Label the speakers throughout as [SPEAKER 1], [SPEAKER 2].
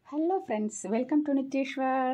[SPEAKER 1] Hello friends welcome to Nitheeswar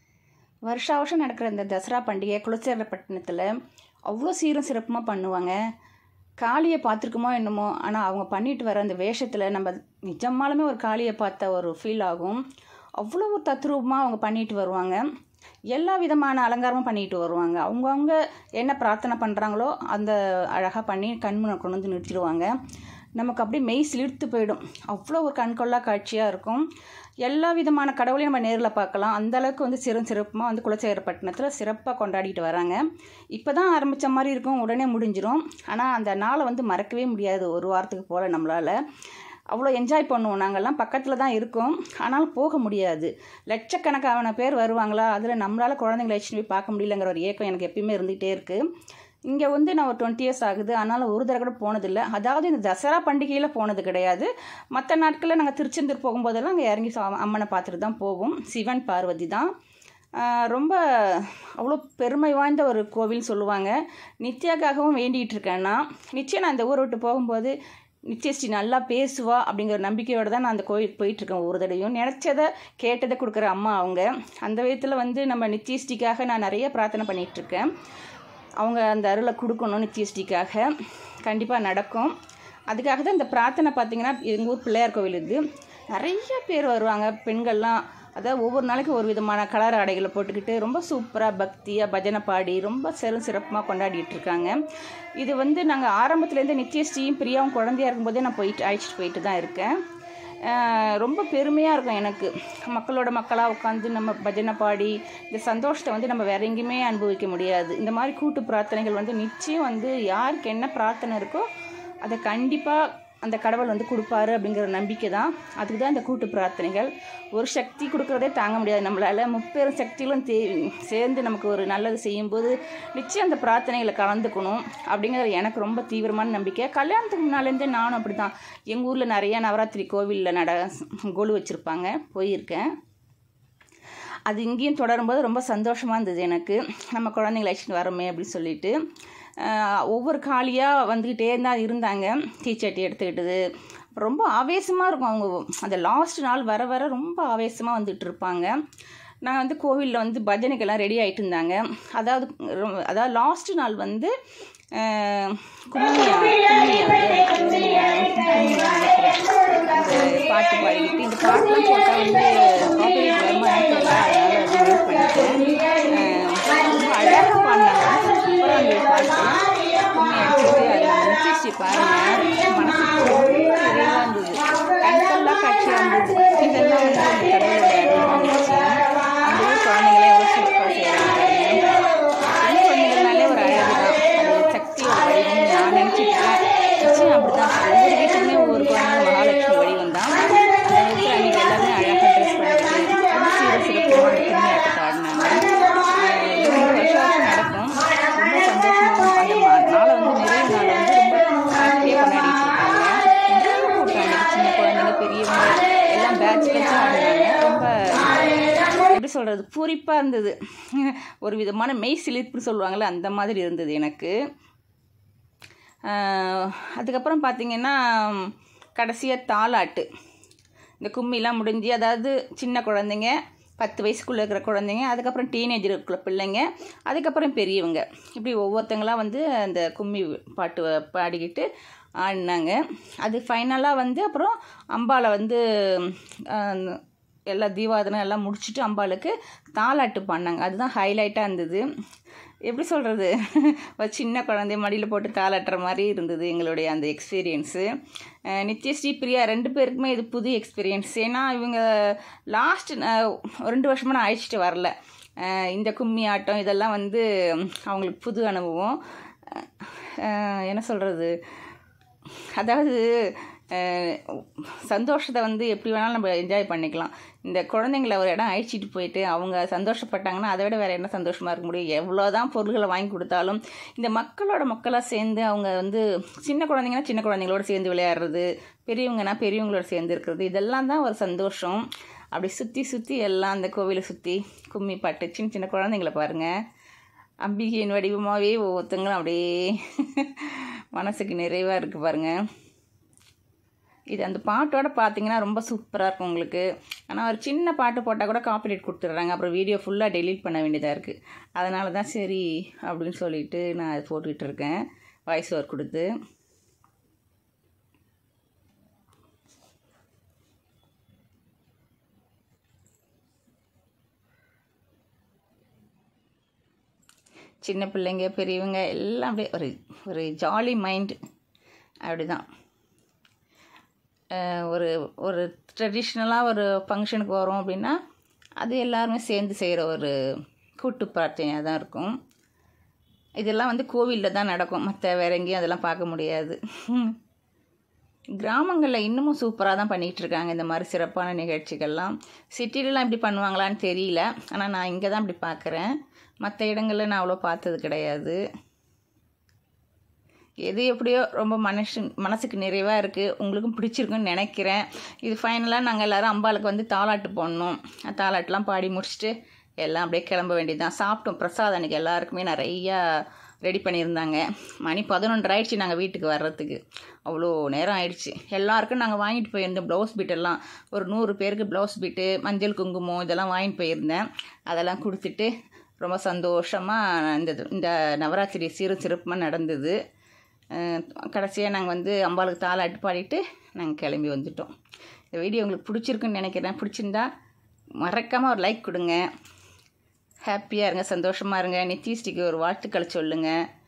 [SPEAKER 1] வருஷா வருஷம் நடக்கிற இந்த தசரா பண்டிகை குலசேகரப்பட்டினத்தில் அவ்வளோ சீரும் சிறப்புமாக பண்ணுவாங்க காளியை பார்த்துருக்குமோ என்னமோ ஆனால் அவங்க பண்ணிட்டு வர அந்த வேஷத்தில் நம்ம நிஜமாலுமே ஒரு காளியை பார்த்த ஒரு ஃபீல் ஆகும் அவ்வளோ ஒரு தத்ரூபமாக அவங்க பண்ணிட்டு வருவாங்க எல்லா விதமான அலங்காரமும் பண்ணிட்டு வருவாங்க அவங்கவுங்க என்ன பிரார்த்தனை பண்ணுறாங்களோ அந்த அழகாக பண்ணி கண்முனை கொண்டு வந்து நிறுத்திடுவாங்க நமக்கு அப்படியே மெய் சிலிர்த்து போயிடும் அவ்வளோ ஒரு கண்கொள்ளா காட்சியாக இருக்கும் எல்லா விதமான கடவுளையும் நம்ம நேரில் பார்க்கலாம் அந்த அளவுக்கு வந்து சிறு சிறப்புமாக வந்து குலசேகரப்பட்டினத்தில் சிறப்பாக கொண்டாடிட்டு வராங்க இப்போ தான் ஆரம்பித்த மாதிரி இருக்கும் உடனே முடிஞ்சிடும் ஆனால் அந்த நாளை வந்து மறக்கவே முடியாது ஒரு வாரத்துக்கு போல் நம்மளால் அவ்வளோ என்ஜாய் பண்ணுவோம் நாங்கள்லாம் பக்கத்தில் தான் இருக்கோம் ஆனாலும் போக முடியாது லட்சக்கணக்கான பேர் வருவாங்களா அதில் நம்மளால் குழந்தைங்களை வச்சுட்டு போய் பார்க்க முடியலங்கிற ஒரு ஏக்கம் எனக்கு எப்பயுமே இருந்துகிட்டே இருக்குது இங்கே வந்து நான் ஒரு டுவெண்ட்டி இயர்ஸ் ஆகுது ஆனாலும் ஒரு தடவை கூட போனதில்லை அதாவது இந்த தசரா பண்டிகையில் போனது கிடையாது மற்ற நாட்களில் நாங்கள் திருச்செந்தூர் போகும்போதெல்லாம் அங்கே இறங்கி சா- அம்மனை பார்த்துட்டு தான் போவோம் சிவன் பார்வதி தான் ஆஹ் ரொம்ப அவ்வளோ பெருமை வாய்ந்த ஒரு கோவில்னு சொல்லுவாங்க நித்யாக்காகவும் வேண்டிகிட்டு இருக்கேன்னா நிச்சயம் நான் இந்த ஊரை விட்டு போகும்போது நிச்சயஸ்ரீ நல்லா பேசுவா அப்படிங்கிற ஒரு நம்பிக்கையோடு தான் நான் அந்த கோயிலுக்கு போயிட்டுருக்கேன் ஒரு தடவையும் நினச்சதை கேட்டதை கொடுக்குற அம்மா அவங்க அந்த விதத்தில் வந்து நம்ம நிச்சயஸ்ரீக்காக நான் நிறைய பிரார்த்தனை பண்ணிகிட்ருக்கேன் அவங்க அந்த அருளை கொடுக்கணும் நிச்சயஸ்ரீக்காக கண்டிப்பாக நடக்கும் அதுக்காக தான் இந்த பிரார்த்தனை பார்த்தீங்கன்னா எங்கள் ஊர் பிள்ளையார் கோவில் இது நிறைய பேர் வருவாங்க பெண்கள்லாம் அதாவது ஒவ்வொரு நாளைக்கு ஒரு விதமான கலர் ஆடைகளை போட்டுக்கிட்டு ரொம்ப சூப்பராக பக்தியாக பஜனை பாடி ரொம்ப சிறு சிறப்பாக கொண்டாடிட்டு இருக்காங்க இது வந்து நாங்கள் ஆரம்பத்துலேருந்து நித்யஸ்ரீயும் பிரியாவும் குழந்தையா இருக்கும்போதே நான் போயிட்டு அழைச்சிட்டு போயிட்டு தான் இருக்கேன் ஆஹ் ரொம்ப பெருமையாக இருக்கும் எனக்கு மக்களோட மக்களாக உட்காந்து நம்ம பஜனை பாடி இந்த சந்தோஷத்தை வந்து நம்ம வேற எங்கேயுமே அனுபவிக்க முடியாது இந்த மாதிரி கூட்டு பிரார்த்தனைகள் வந்து நிச்சயம் வந்து யாருக்கு என்ன பிரார்த்தனை இருக்கோ அதை கண்டிப்பாக அந்த கடவுள் வந்து கொடுப்பாரு அப்படிங்கிற நம்பிக்கை தான் அதுக்கு தான் இந்த கூட்டு பிரார்த்தனைகள் ஒரு சக்தி கொடுக்குறதே தாங்க முடியாது நம்மளால் முப்பெரும் சக்திகளும் தே சேர்ந்து நமக்கு ஒரு நல்லது செய்யும்போது நிச்சயம் அந்த பிரார்த்தனைகளை கலந்துக்கணும் அப்படிங்கிறது எனக்கு ரொம்ப தீவிரமான நம்பிக்கை கல்யாணத்துக்கு முன்னாலேருந்தே நானும் அப்படி தான் எங்கள் ஊரில் நிறைய நவராத்திரி கோவிலில் நட கொலு வச்சுருப்பாங்க போயிருக்கேன் அது இங்கேயும் தொடரும்போது ரொம்ப சந்தோஷமாக இருந்தது எனக்கு நம்ம குழந்தைங்களை அழைச்சிட்டு வரோமே அப்படின்னு சொல்லிட்டு ஆஹ் ஒவ்வொரு காலியாக வந்துக்கிட்டே தான் இருந்தாங்க தீச்சட்டி எடுத்துக்கிட்டது ரொம்ப ஆவேசமாக இருக்கும் அவங்க அந்த லாஸ்ட் நாள் வர வர ரொம்ப ஆவேசமாக வந்துட்டு இருப்பாங்க நான் வந்து கோவிலில் வந்து பஜனைக்கெல்லாம் ரெடி ஆகிட்டு இருந்தாங்க அதாவது ரொம்ப- அதாவது லாஸ்ட் நாள் வந்து ஆஹ் கும்மியா கும்மியா அது, கும்மியா, கும்மியா நினைக்கிறேன். இந்த பாட்டு பாடிக்கிட்டு இந்த பாட்டுலாம் போட்டால் வந்து காப்பிரைட் வருமா தெரியல அதனால அது மியூட் பண்ணிட்டேன் ஆஹ் ரொம்ப அழகாக பாடினாங்க சூப்பராக இருந்தது பாட்டு கும்மி அடிச்சுட்டு அதில் நிச்சயிச்சு பாருங்க மனசுக்கு ரொம்ப நிறைவாக இருந்தது கண்கொள்ளா காட்சியாக இருந்தது இதெல்லாம் வந்து அந்த கடவுளோட அருள் நிச்சயம் அந்த ஊர் குழந்தைங்களே எவ்வளோ சூப்பராக செய்கிறாங்க பெண் குழந்தைகள்னாலே ஒரு அழகு தான் அது சக்தியோட வடிவம் நான் நினச்சிட்டு இருக்கேன் நிச்சயம் அப்படி தான் ஒவ்வொரு வீட்டுக்குமே ஒவ்வொரு குழந்தை மகாலட்சுமி வடிவம் தான் அந்த விதத்தில் அன்றைக்கி எல்லாருமே அழகாக ட்ரெஸ் பண்ணிட்டு ரொம்ப சீர சிறப்பாக கும்மியாட்டத்தை ஆடினாங்க ஆஹ் இது வந்து வருஷம் வருஷம் நடக்கும் ரொம்ப சந்தோஷமாகவும் அந்த மா- நாளை வந்து நிறைய நாளை வந்து ரொம்ப ஹாப்பியாக கொண்டாடிட்டு இருக்காங்க நிறைய கூட்டம் அன்னைக்கு சின்ன குழந்தைங்க பெரியவங்க எல்லாம் பேட்ச் பேட்சாக ஆடினாங்க ரொம்ப எப்படி சொல்கிறது பூரிப்பாக இருந்தது ஒரு விதமான மெய் சிலிர்ப்புன்னு சொல்லுவாங்கள்ல அந்த மாதிரி இருந்தது எனக்கு ஆஹ் அதுக்கப்புறம் பார்த்தீங்கன்னா கடைசியாக தாலாட்டு இந்த கும்மிலாம் முடிஞ்சு அதாவது சின்ன குழந்தைங்க பத்து வயசுக்குள்ளே இருக்கிற குழந்தைங்க அதுக்கப்புறம் டீனேஜர் இருக்கிற பிள்ளைங்க அதுக்கப்புறம் பெரியவங்க இப்படி ஒவ்வொருத்தங்களாம் வந்து அந்த கும்மி பாட்டு பாடிக்கிட்டு ஆடினாங்க அது ஃபைனலாக வந்து அப்புறம் அம்பாவை வந்து ஆஹ், எல்லா தீபாவதனம் எல்லாம் முடிச்சுட்டு அம்பாளுக்கு தாலாட்டு பாடினாங்க அதுதான் ஹைலைட்டாக இருந்தது எப்படி சொல்கிறது ஒரு சின்ன குழந்தை மடியில் போட்டு தாளாட்டுற மாதிரி இருந்தது எங்களுடைய அந்த எக்ஸ்பீரியன்ஸு நித்யஸ்ரீ பிரியா ரெண்டு பேருக்குமே இது புது எக்ஸ்பீரியன்ஸ் ஏன்னா இவங்க லாஸ்ட் ரெண்டு வருஷமாக நான் அழைச்சிட்டு வரல அஹ் இந்த கும்மி ஆட்டம் இதெல்லாம் வந்து அவங்களுக்கு புது அனுபவம் அஹ் என்ன சொல்கிறது அதாவது அஹ், சந்தோஷத்தை வந்து எப்படி வேணாலும் நம்ம என்ஜாய் பண்ணிக்கலாம் இந்த குழந்தைங்கள ஒரு இடம் அழைச்சிட்டு போயிட்டு அவங்க சந்தோஷப்பட்டாங்கன்னா அதை விட வேறு என்ன சந்தோஷமாக இருக்க முடியும் எவ்வளோ தான் பொருள்களை வாங்கி கொடுத்தாலும் இந்த மக்களோட மக்களாக சேர்ந்து அவங்க வந்து சின்ன குழந்தைங்கன்னா சின்ன குழந்தைங்களோட சேர்ந்து விளையாடுறது பெரியவங்கன்னா பெரியவங்களோட சேர்ந்து இருக்கிறது இதெல்லாம் தான் ஒரு சந்தோஷம் அப்படி சுற்றி சுற்றி எல்லாம் அந்த கோவிலை சுற்றி கும்மி பாட்டு சின்ன சின்ன குழந்தைங்கள பாருங்கள் அம்பிகையின் வடிவமாகவே ஒவ்வொருத்தங்களும் அப்படியே மனசுக்கு நிறைவாக இருக்குது பாருங்கள் இது அந்த பாட்டோட பார்த்தீங்கன்னா ரொம்ப சூப்பராக இருக்கும் உங்களுக்கு ஆனால் ஒரு சின்ன பாட்டு போட்டால் கூட காப்பிரைட் கொடுத்துட்றாங்க அப்புறம் வீடியோ ஃபுல்லாக டெலீட் பண்ண வேண்டியதாக இருக்குது அதனால தான் சரி அப்படின்னு சொல்லிட்டு நான் அது போட்டுக்கிட்டு இருக்கேன் வாய்ஸ் ஓவர் கொடுத்து சின்ன பிள்ளைங்க பெரியவங்க எல்லாம் அப்படியே ஒரு ஒரு ஜாலி மைண்டு அப்படி தான் ஒரு ஒரு ட்ரெடிஷ்னலாக ஒரு ஃபங்க்ஷனுக்கு வரோம் அப்படின்னா அது எல்லாருமே சேர்ந்து செய்கிற ஒரு கூட்டு பிரார்த்தனையாக தான் இருக்கும் இதெல்லாம் வந்து கோவிலில் தான் நடக்கும் மற்ற வேற எங்கேயும் அதெல்லாம் பார்க்க முடியாது கிராமங்களில் இன்னமும் சூப்பராக தான் பண்ணிகிட்டு இருக்காங்க இந்த மாதிரி சிறப்பான நிகழ்ச்சிகள்லாம் சிட்டிலலாம் இப்படி பண்ணுவாங்களான்னு தெரியல ஆனால் நான் இங்கே தான் இப்படி பார்க்குறேன் மற்ற இடங்களில் நான் அவ்வளோ பார்த்தது கிடையாது எது எப்படியோ ரொம்ப மனசு மனசுக்கு நிறைவாக இருக்குது உங்களுக்கும் பிடிச்சிருக்குன்னு நினைக்கிறேன் இது ஃபைனலாக நாங்கள் எல்லோரும் அம்பாளுக்கு வந்து தாலாட்டு போடணும் தாலாட்டுலாம் பாடி முடிச்சுட்டு எல்லாம் அப்படியே கிளம்ப வேண்டியதுதான் சாப்பிட்டோம் பிரசாதம் அன்றைக்கி எல்லாருக்குமே நிறையா ரெடி பண்ணியிருந்தாங்க மணி பதினொன்றரை ஆயிடுச்சு நாங்கள் வீட்டுக்கு வர்றதுக்கு அவ்வளோ நேரம் ஆயிடுச்சு எல்லாருக்கும் நாங்கள் வாங்கிட்டு போயிருந்தோம் ப்ளவுஸ் பீட்டெல்லாம் ஒரு நூறு பேருக்கு ப்ளவுஸ் பீட்டு மஞ்சள் குங்குமம் இதெல்லாம் வாங்கிட்டு போயிருந்தேன் அதெல்லாம் கொடுத்துட்டு ரொம்ப சந்தோஷமாக இந்த இந்த நவராத்திரி சிறு சிறப்பாக நடந்தது கடைசியாக நாங்கள் வந்து அம்பாளுக்கு தாளாட்டு பாடிட்டு நாங்கள் கிளம்பி வந்துட்டோம் இந்த வீடியோ உங்களுக்கு பிடிச்சிருக்குன்னு நினைக்கிறேன் பிடிச்சிருந்தா மறக்காமல் ஒரு லைக் கொடுங்க ஹாப்பியாக இருங்க சந்தோஷமாக இருங்க நித்யஸ்ரீக்கு ஒரு வாழ்த்துக்களை சொல்லுங்கள்